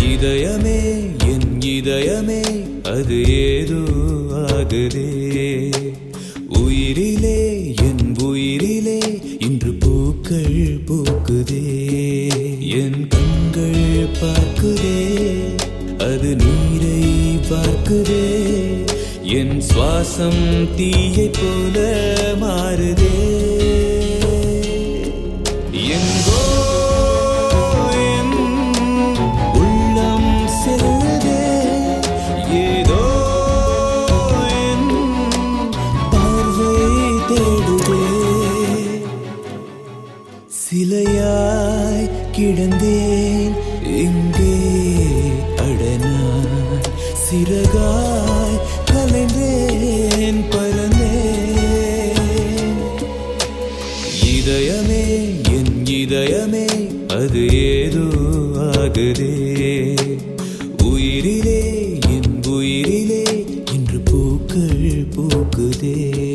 இதயமே என் இதயமே அது ஏதோ ஆகுதே உயிரிலே என் உயிரிலே இன்று பூக்கள் பூக்குதே என் கண்கள் பார்க்குதே அது நீரை பார்க்குதே என் சுவாசம் தீயை போல மாறுதே எங்கோ என் உள்ளம் செல்லுதே ஏதோ என் பார்வை தேடுதே சிலையாய் கிடந்தேன் இங்கே அடனாய் சிறகாய் கலைந்தேன் பறந்தேன் இதயமே என் இதயமே அது ஏதோ ஆகுதே உயிரிலே என் உயிரிலே இன்று பூக்கள் பூக்குதே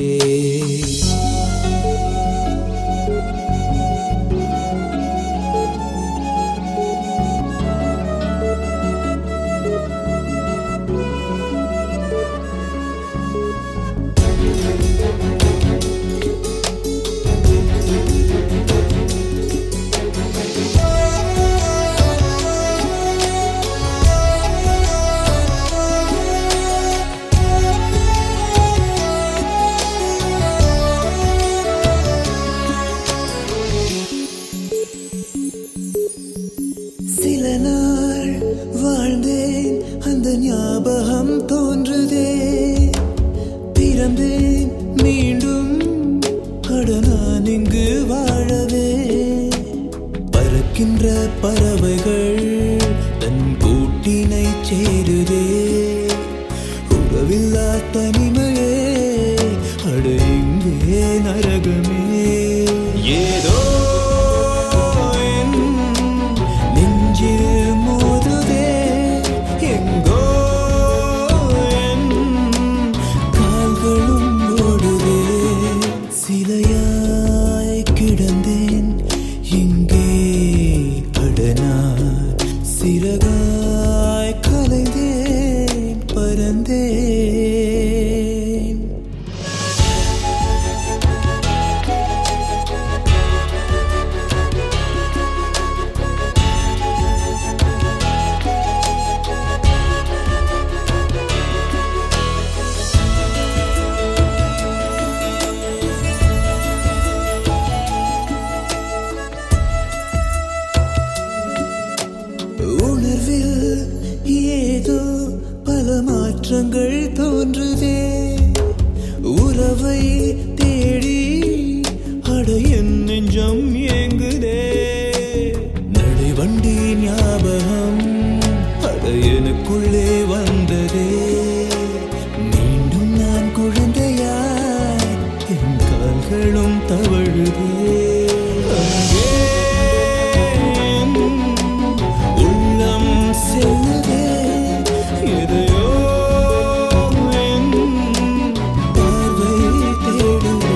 சில நாள் வாழ்ந்தேன் அந்த ஞாபகம் தோன்றுதே பிறந்தேன் மீண்டும் அட நான் இங்கு வாழவே பறக்கின்ற பறவைகள் தன் கூட்டினை சேருதே உறவில்லா தனிமையே அட இங்கே நரகமே ஏதோ என் நெஞ்சில் மோதுதே எங்கோ என் கால்களும் ஓடுதே சிலையாய் கிடந்தேன் இங்கே அடனாய் சிறகாய் கலைந்தேன் பறந்தேன் உணர்வில் ஏதோ பல மாற்றங்கள் தோன்றுதே உறவை தேடி அட என் நெஞ்சம் ஏங்குதே நடைவண்டி ஞாபகம் அட எனக்குள்ளே வந்ததே மீண்டும் நான் குழந்தையாய் என் கால்களும் தவழுதே அங்கே என் உள்ளம் செல்லுதே எதையோ என் பார்வை தேடுதே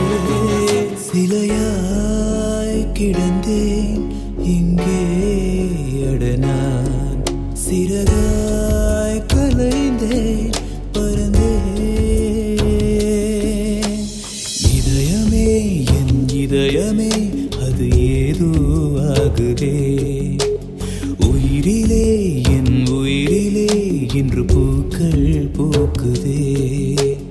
சிலையாய் கிடந்தேன் இங்கே அடனான் சிறகாய் கலைந்தேன் பறந்தேன் இதயமே என் இதயமே அது ஏதோ ஆகுதே உயிரிலே என் உயிரிலே இன்று பூக்கள் பூக்குதே